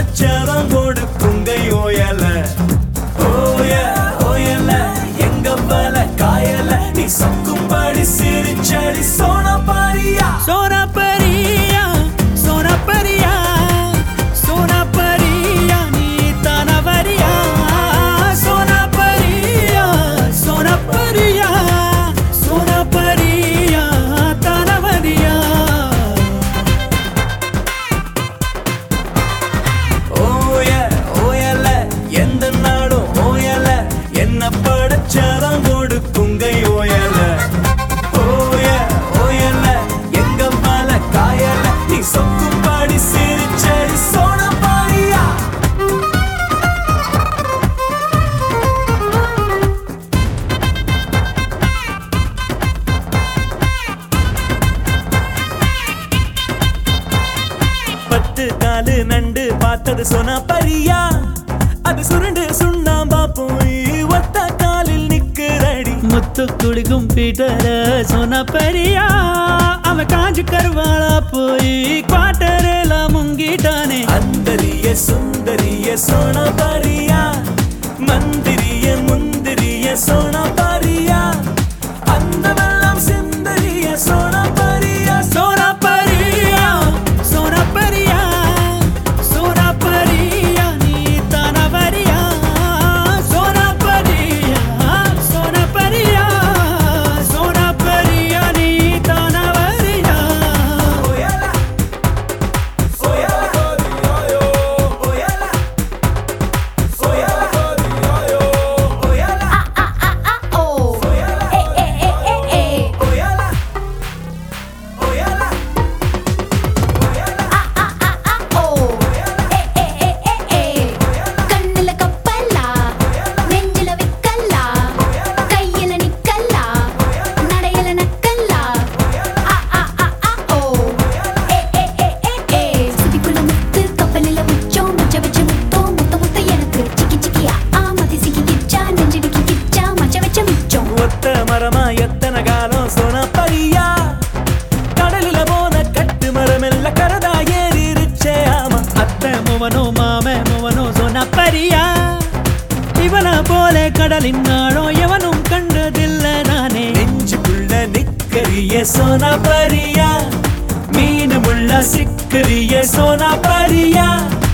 படைச்சவன் கொடுக்குங்கை ஓயல ஓய ஓயல எங்க பல காயல நீ சொக்கும்படி சிரிச்சடி சோனா பாரியா சோனா பரியா சோனா பரியா சோனா பரியா நீ தானவரியா சோனா பரியா சோனா பரியா சோனா பரியா தானவரியா ஓய ஓயல எந்த நாடும் ஓயல என்ன படைச்சவன் கொடுக்குங்கை ஓயல ஓய ஓயல எங்க பல காயல நீ சொக்கும்படி சிரிச்சடி சோனா பாரியா பத்து காலு நண்டு பார்த்தது சொன்னா பரியா அது சுருண்டு சுண்ணாம்பா போய் ஒத்த காலில் நிக்கிறடி முத்து குளிக்கும் பீட்டர சோனா பரியா அவன் காஞ்சு கருவாளா போய் குவாட்டரேல முங்கிட்டானே அந்தரிய சுந்தரிய சோனா பரியா மந்திரிய முந்திரிய சோனா பரியா அந்த வெள்ளம் சிந்தரிய சோனா பரியா சோனா பரியா சோனா பரியா சோனா பரியா நீ தானவரியா சோனா பரியா சோனா பரியா சோனா பரியா நீ தானவரியா ஓயலா ஓயலா ஓயலா ஓயலா ஓயலா ஓயலா ஓயலா கண்ணுல கப்பல்லா நெஞ்சில விக்கல்லா கையில நிக்கல்லா நடையில நக்கல்லா ஆ ஆ ஆ ஆ ஓ ஏ ஏ ஏ ஏ ஏ சுதிக்குள்ள முத்து கப்பலில உச்சம் மச்ச வச்ச முத்தோ முத்த முத்த எனக்கு சிக்கி சிக்கியா ஆ மதி சிக்கி கிச்சா நெஞ்சிடுக்கி கிச்சா மச்ச வச்ச மிச்சம் ஒத்த மரமா எத்தனை காலம் சொன்ன பரியா கடலில போன கட்டு மரமெல்ல கரதா ஏறிருச்சே ஆமா அத்தை முவனோ மாம முவனோ சொன்ன பரியா இவன போல கடலின் நாளோ எவனும் கண்டதில்ல நானே நெஞ்சுக்குள்ள நிக்கரிய சோனா பரியா மீன் முள்ள சிக்கரிய சோனா பரியா